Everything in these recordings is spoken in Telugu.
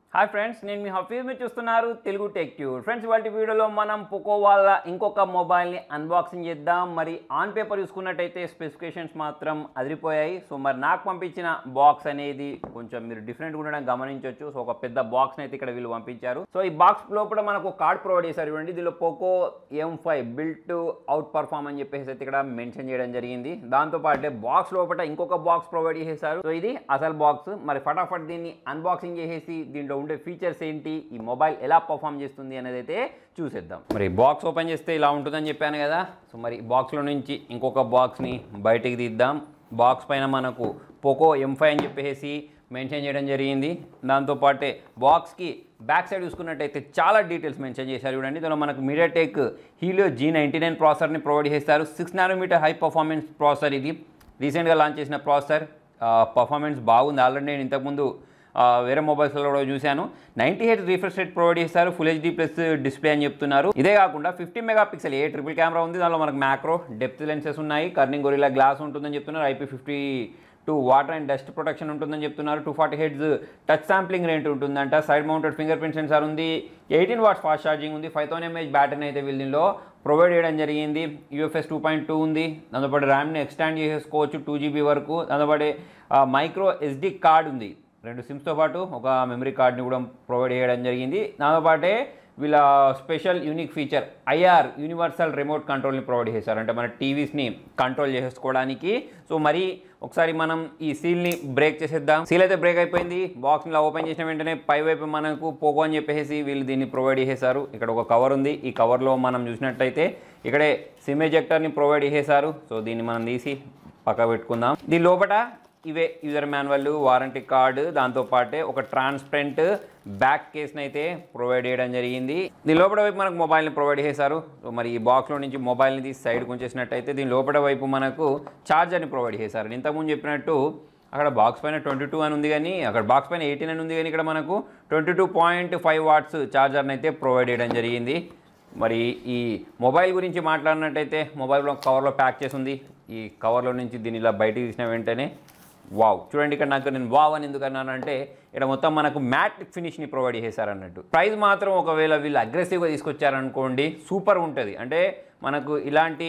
హాయ్ ఫ్రెండ్స్ నేను మీ హఫీజ్ మీరు చూస్తున్నారు తెలుగు టెక్ ట్యూర్ ఫ్రెండ్స్ వాటి వీడియోలో మనం పోకో వాళ్ళ ఇంకొక మొబైల్ని అన్బాక్సింగ్ చేద్దాం మరి ఆన్ పేపర్ చూసుకున్నట్టయితే స్పెసిఫికేషన్స్ మాత్రం అదిరిపోయాయి సో మరి నాకు పంపించిన బాక్స్ అనేది కొంచెం మీరు డిఫరెంట్గా ఉండడం గమనించవచ్చు సో ఒక పెద్ద బాక్స్ని అయితే ఇక్కడ వీళ్ళు పంపించారు సో ఈ బాక్స్ లోపల మనకు కార్డ్ ప్రొవైడ్ చేశారు ఇవ్వండి దీనిలో Poco M five built out perform అని చెప్పేసి అయితే ఇక్కడ మెన్షన్ చేయడం జరిగింది దాంతో పాటే బాక్స్ లోపల ఇంకొక బాక్స్ ప్రొవైడ్ చేశారు సో ఇది అసలు బాక్స్ మరి ఫటాఫట్ దీన్ని అన్బాక్సింగ్ చేసేసి దీంట్లో ఉండే ఫీచర్స్ ఏంటి ఈ మొబైల్ ఎలా పర్ఫామ్ చేస్తుంది అనేది అయితే చూసేద్దాం మరి బాక్స్ ఓపెన్ చేస్తే ఇలా ఉంటుందని చెప్పాను కదా సో మరి బాక్స్లో నుంచి ఇంకొక బాక్స్ని బయటికి తీద్దాం బాక్స్ పైన మనకు పోకో ఎం ఫైవ్ అని చెప్పేసి మెన్షన్ చేయడం జరిగింది దాంతోపాటే బాక్స్కి బ్యాక్ సైడ్ చూసుకున్నట్టయితే చాలా డీటెయిల్స్ మెన్షన్ చేశారు చూడండి ఇందులో మనకు MediaTek Helio G ninety nine ప్రాసెసర్ని ప్రొవైడ్ చేస్తారు six nanometer high performance processor ఇది రీసెంట్గా లాంచ్ చేసిన ప్రాసెసర్ పర్ఫార్మెన్స్ బాగుంది ఆల్రెడీ నేను ఇంతకుముందు ఆ, వేరే మొబైల్స్లో కూడా చూశాను ninety eight refresh rate provide చేస్తారు ఫుల్ హెచ్డీ ప్లస్ డిస్ప్లే అని చెప్తున్నారు ఇదే కాకుండా fifty megapixel a triple camera ఉంది దానిలో మనకు మ్యాక్రో డెప్త్ లెన్సెస్ ఉన్నాయి కర్నింగ్ గొరిలా గ్లాస్ ఉంటుందని చెప్తున్నారు IP fifty two water and dust protection ఉంటుందని చెప్తున్నారు two forty hertz touch sampling rate ఉంటుందంట side mounted fingerprint sensor ఉంది ఎయిటీన్ వాట్స్ ఫాస్ట్ ఛార్జింగ్ ఉంది ఫైవ్ థౌసండ్ ఎంఏహెచ్ బ్యాటరీ అయితే వీళ్ళు దీనిలో ప్రొవైడ్ చేయడం జరిగింది యూఎఫ్ఎస్ టూ పాయింట్ టూ ఉంది దాంతోపాటు ర్యామ్ని ఎక్స్టాండ్ చేసేసుకోవచ్చు టూ జీబీ వరకు దాంతోపాటు మైక్రో ఎస్డి కార్డ్ ఉంది రెండు సిమ్స్తో పాటు ఒక మెమరీ కార్డ్ని కూడా ప్రొవైడ్ చేయడం జరిగింది దాంతోపాటే వీళ్ళ special unique feature IR universal remote కంట్రోల్ని ప్రొవైడ్ చేశారు అంటే మన టీవీస్ని కంట్రోల్ చేసుకోవడానికి సో మరి ఒకసారి మనం ఈ సీల్ని బ్రేక్ చేసేద్దాం సీల్ అయితే బ్రేక్ అయిపోయింది బాక్స్ని ఇలా ఓపెన్ చేసిన వెంటనే పై వైపు మనకు పోకో అని చెప్పేసి వీళ్ళు దీన్ని ప్రొవైడ్ చేసేసారు ఇక్కడ ఒక కవర్ ఉంది ఈ కవర్లో మనం చూసినట్టయితే ఇక్కడే సిమ్ ఎజెక్టర్ని ప్రొవైడ్ చేసేసారు సో దీన్ని మనం తీసి పక్క పెట్టుకుందాం దీని లోపల ఇవే యూజర్ మాన్యువల్ వారంటీ కార్డు దాంతోపాటే ఒక ట్రాన్స్పరెంట్ బ్యాక్ కేస్ని అయితే ప్రొవైడ్ చేయడం జరిగింది దీని లోపల వైపు మనకు మొబైల్ని ప్రొవైడ్ చేశారు సో మరి ఈ బాక్స్లో నుంచి మొబైల్ని తీసి సైడ్కి ఉంచేసినట్టయితే దీని లోపల వైపు మనకు ఛార్జర్ని ప్రొవైడ్ చేశారు ఇంతకుముందు చెప్పినట్టు అక్కడ బాక్స్ పైన ట్వంటీ టూ అని ఉంది కానీ అక్కడ బాక్స్ పైన ఎయిటీన్ అని ఉంది కానీ ఇక్కడ మనకు twenty two point five watts ఛార్జర్ని అయితే ప్రొవైడ్ చేయడం జరిగింది మరి ఈ మొబైల్ గురించి మాట్లాడినట్టయితే మొబైల్ కవర్లో ప్యాక్ చేసి ఉంది ఈ కవర్లో నుంచి దీన్ని ఇలా బయటికి తీసిన వెంటనే వావ్ చూడండి ఇక్కడ నాకు నేను వావ్ అని ఎందుకు అన్నానంటే ఇక్కడ మొత్తం మనకు మ్యాట్ ఫినిష్ని ప్రొవైడ్ చేశారన్నట్టు ప్రైస్ మాత్రం ఒకవేళ వీళ్ళు అగ్రెసివ్గా తీసుకొచ్చారనుకోండి సూపర్ ఉంటుంది అంటే మనకు ఇలాంటి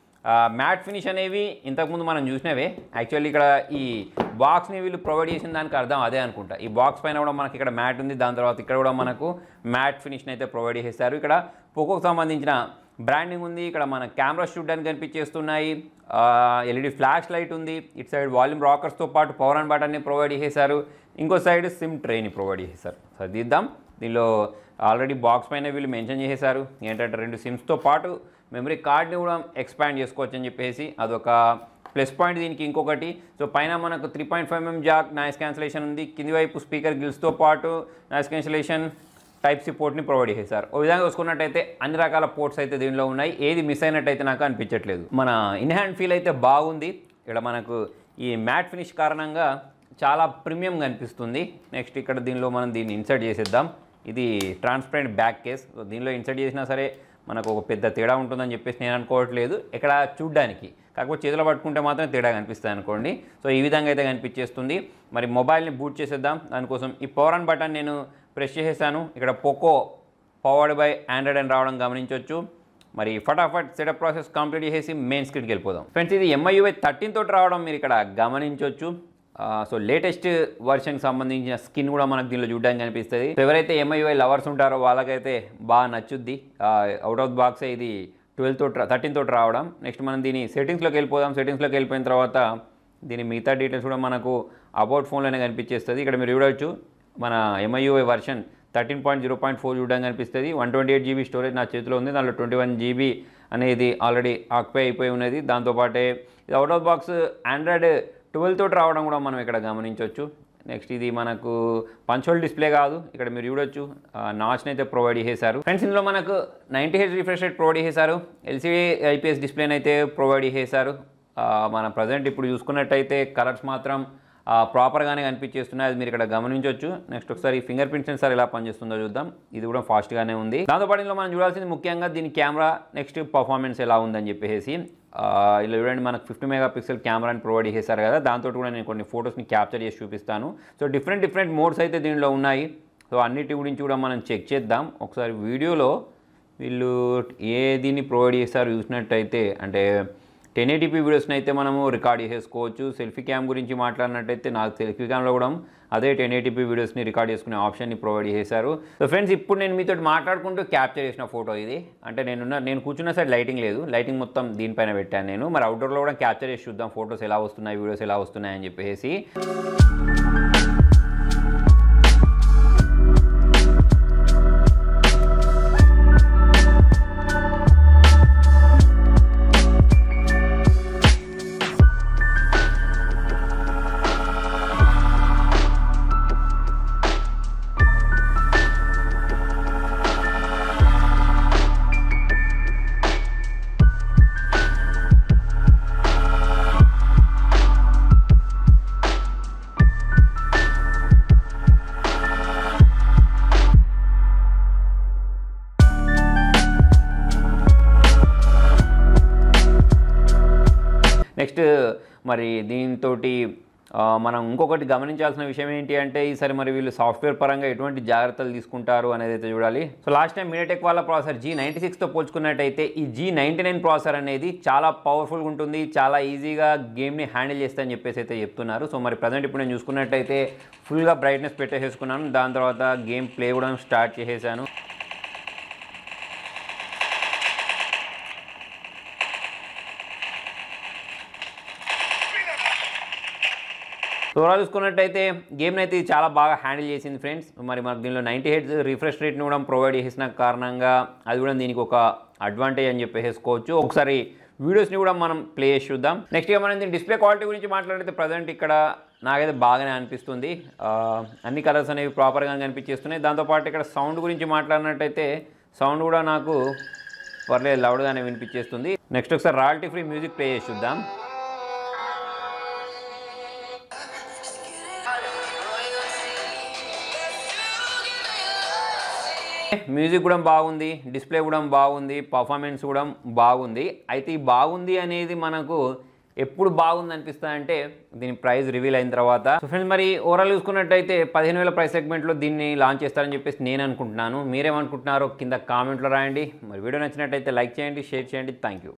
మ్యాట్ ఫినిష్ అనేవి ఇంతకుముందు మనం చూసినవే యాక్చువల్లీ ఇక్కడ ఈ బాక్స్ని వీళ్ళు ప్రొవైడ్ చేసిన దానికి అర్థం అదే అనుకుంటా ఈ బాక్స్ పైన కూడా మనకి ఇక్కడ మ్యాట్ ఉంది దాని తర్వాత ఇక్కడ కూడా మనకు మ్యాట్ ఫినిష్ని అయితే ప్రొవైడ్ చేశారు ఇక్కడ పోకోకు సంబంధించిన బ్రాండింగ్ ఉంది ఇక్కడ మన కెమెరా చూడడానికి కనిపించేస్తున్నాయి ఎల్ఈడి ఫ్లాష్ లైట్ ఉంది ఇటు సైడ్ వాల్యూమ్ రాకర్స్తో పాటు పవర్ అండ్ బటన్ని ప్రొవైడ్ చేశారు ఇంకో సైడ్ సిమ్ ట్రైని ప్రొవైడ్ చేశారు సో దిద్దాం దీనిలో ఆల్రెడీ బాక్స్ పైన వీళ్ళు మెన్షన్ చేశారు ఏంటంటే రెండు సిమ్స్తో పాటు మెమరీ కార్డ్ని కూడా ఎక్స్పాండ్ చేసుకోవచ్చు అని చెప్పేసి అదొక ప్లస్ పాయింట్ దీనికి ఇంకొకటి సో పైన మనకు three point five mm jack noise cancellation ఉంది కింది వైపు స్పీకర్ గిల్స్తో పాటు నాయిస్ క్యాన్సలేషన్ టైప్ సి పోర్ట్ని ప్రొవైడ్ చేశారు ఓ విధంగా చూసుకున్నట్టయితే అన్ని రకాల పోర్ట్స్ అయితే దీనిలో ఉన్నాయి ఏది మిస్ అయినట్టయితే నాకు అనిపించట్లేదు మన ఇన్ హ్యాండ్ ఫీల్ అయితే బాగుంది ఇక్కడ మనకు ఈ మ్యాట్ ఫినిష్ కారణంగా చాలా ప్రీమియం కనిపిస్తుంది నెక్స్ట్ ఇక్కడ దీనిలో మనం దీన్ని ఇన్సర్ట్ చేసేద్దాం ఇది ట్రాన్స్పరెంట్ బ్యాక్ కేస్ సో దీనిలో ఇన్సర్ట్ చేసినా సరే మనకు ఒక పెద్ద తేడా ఉంటుందని చెప్పేసి నేను అనుకోవట్లేదు ఇక్కడ చూడ్డానికి కాకపోతే చేతిలో పట్టుకుంటే మాత్రం తేడా కనిపిస్తుంది అనుకోండి సో ఈ విధంగా అయితే కనిపించేస్తుంది మరి మొబైల్ని బూట్ చేసేద్దాం దానికోసం ఈ పవర్ ఆన్ బటన్ నేను ప్రెస్ చేసేసాను ఇక్కడ పోకో పవర్డ్ బై ఆండ్రాయిడ్ అని రావడం గమనించవచ్చు మరి ఫటాఫట్ సెటప్ ప్రాసెస్ కంప్లీట్ చేసేసి మెయిన్ స్క్రీన్కి వెళ్ళిపోదాం ఫ్రెండ్స్ ఇది ఎంఐయుఐ థర్టీన్ తోటి రావడం మీరు ఇక్కడ గమనించవచ్చు ఆ, సో లేటెస్ట్ వర్షన్కి సంబంధించిన స్కిన్ కూడా మనకు దీనిలో చూడడానికి కనిపిస్తుంది సో ఎవరైతే ఎంఐయుఐ లవర్స్ ఉంటారో వాళ్ళకైతే బాగా నచ్చుద్ది అవుట్ ఆఫ్ బాక్స్ ఇది ట్వెల్వ్ తోటి థర్టీన్ తోటి రావడం నెక్స్ట్ మనం దీని సెట్టింగ్స్లోకి వెళ్ళిపోదాం సెట్టింగ్స్లోకి వెళ్ళిపోయిన తర్వాత దీని మిగతా డీటెయిల్స్ కూడా మనకు అబౌట్ ఫోన్లోనే కనిపించేస్తుంది ఇక్కడ మీరు చూడవచ్చు మన MIUI version thirteen point zero point four చూడడానికి కనిపిస్తుంది one twenty eight GB storage నా చేతిలో ఉంది దాంట్లో ట్వంటీ వన్ జీబీ అనేది ఆల్రెడీ ఆక్యుపై అయిపోయి ఉన్నది దాంతోపాటే ఇది out of box Android twelve తోటి రావడం కూడా మనం ఇక్కడ గమనించవచ్చు నెక్స్ట్ ఇది మనకు పంచోల్ డిస్ప్లే కాదు ఇక్కడ మీరు చూడొచ్చు నాచ్ని అయితే ప్రొవైడ్ చేశారు ఫ్రెండ్స్ ఇందులో మనకు ninety H refresh rate provide చేశారు ఎల్సీడీ ఐపీఎస్ డిస్ప్లేని అయితే ప్రొవైడ్ చేశారు ఆ, మన ప్రజెంట్ ఇప్పుడు చూసుకున్నట్టయితే కలర్స్ మాత్రం ఆ, ప్రాపర్గానే కనిపించేస్తున్నాయి అది మీరు ఇక్కడ గమనించవచ్చు నెక్స్ట్ ఒకసారి ఫింగర్ ప్రింట్ సెన్సార్ ఎలా పనిచేస్తుందో చూద్దాం ఇది కూడా ఫాస్ట్గానే ఉంది దాంతోపాటు ఇందులో మనం చూడాల్సింది ముఖ్యంగా దీని కెమెరా నెక్స్ట్ పర్ఫార్మెన్స్ ఎలా ఉందని చెప్పేసి ఆ, ఇలా చూడండి మనకు ఫిఫ్టీ మెగా పిక్సెల్ కెమెరాని ప్రొవైడ్ చేశారు కదా దాంతో కూడా నేను కొన్ని ఫొటోస్ని క్యాప్చర్ చేసి చూపిస్తాను సో డిఫరెంట్ డిఫరెంట్ మోడ్స్ అయితే దీనిలో ఉన్నాయి సో అన్నిటి గురించి కూడా మనం చెక్ చేద్దాం ఒకసారి వీడియోలో వీళ్ళు ఏ దీన్ని ప్రొవైడ్ చేస్తారు చూసినట్టయితే అంటే టెన్ ఏటీపీ వీడియోస్ని అయితే మనము రికార్డ్ చేసేసుకోవచ్చు సెల్ఫీ క్యామ్ గురించి మాట్లాడినట్టయితే నాకు సెల్ఫీ క్యామ్లో కూడా అదే టెన్ ఏటీపీ వీడియోస్ని రికార్డ్ చేసుకునే ఆప్షన్ని ప్రొవైడ్ చేశారు సో ఫ్రెండ్స్ ఇప్పుడు నేను మీతో మాట్లాడుకుంటూ క్యాప్చర్ చేసిన ఫోటో ఇది అంటే నేనున్న నేను కూర్చున్న సైడ్ లైటింగ్ లేదు లైటింగ్ మొత్తం దీనిపైన పెట్టాను నేను మరి అవుట్డోర్లో కూడా క్యాప్చర్ చేసి చూద్దాం ఫోటోస్ ఎలా వస్తున్నాయి వీడియోస్ ఎలా వస్తున్నాయి అని చెప్పేసి నెక్స్ట్ మరి దీంతో మనం ఇంకొకటి గమనించాల్సిన విషయం ఏంటి అంటే ఈసారి మరి వీళ్ళు సాఫ్ట్వేర్ పరంగా ఎటువంటి జాగ్రత్తలు తీసుకుంటారు అనేది అయితే చూడాలి సో లాస్ట్ టైం మీడియాటెక్ వాళ్ళ ప్రాసెసర్ జీ నైంటీ సిక్స్తో పోల్చుకున్నట్టయితే ఈ జీ నైంటీ నైన్ ప్రాసెసర్ అనేది చాలా పవర్ఫుల్గా ఉంటుంది చాలా ఈజీగా గేమ్ని హ్యాండిల్ చేస్తాయని చెప్పేసి అయితే చెప్తున్నారు సో మరి ప్రజెంట్ ఇప్పుడు నేను చూసుకున్నట్టయితే ఫుల్గా బ్రైట్నెస్ పెట్టేసేసుకున్నాను దాని తర్వాత గేమ్ ప్లే కూడా స్టార్ట్ చేసేసాను ఓవరాల్ చూసుకున్నట్టయితే గేమ్ని అయితే ఇది చాలా బాగా హ్యాండిల్ చేసింది ఫ్రెండ్స్ మరి మనకు దీనిలో నైంటీ హెడ్స్ రిఫ్రెష్ రేట్ని కూడా ప్రొవైడ్ చేసిన కారణంగా అది కూడా దీనికి ఒక అడ్వాంటేజ్ అని చెప్పేసుకోవచ్చు ఒకసారి వీడియోస్ని కూడా మనం ప్లే చేసి చూద్దాం నెక్స్ట్ ఇక మనం దీని డిస్ప్లే క్వాలిటీ గురించి మాట్లాడితే ప్రజెంట్ ఇక్కడ నాకైతే బాగానే అనిపిస్తుంది ఆ, అన్ని కలర్స్ అనేవి ప్రాపర్గా కనిపించేస్తున్నాయి దాంతోపాటు ఇక్కడ సౌండ్ గురించి మాట్లాడినట్టయితే సౌండ్ కూడా నాకు పర్లేదు లౌడ్గానే వినిపించేస్తుంది నెక్స్ట్ ఒకసారి రాయల్టీ ఫ్రీ మ్యూజిక్ ప్లే చేసి చూద్దాం మ్యూజిక్ కూడా బాగుంది డిస్ప్లే కూడా బాగుంది పర్ఫార్మెన్స్ కూడా బాగుంది అయితే ఈ బాగుంది అనేది మనకు ఎప్పుడు బాగుంది అనిపిస్తుంది అంటే దీని ప్రైస్ రివీల్ అయిన తర్వాత సో ఫ్రెండ్స్ మరి ఓవరాల్ చూసుకున్నట్టయితే పదిహేను వేల ప్రైస్ సెగ్మెంట్లో దీన్ని లాంచ్ చేస్తారని చెప్పేసి నేను అనుకుంటున్నాను మీరేమనుకుంటున్నారో కింద కామెంట్లో రాయండి మరి వీడియో నచ్చినట్టయితే లైక్ చేయండి షేర్ చేయండి థ్యాంక్ యూ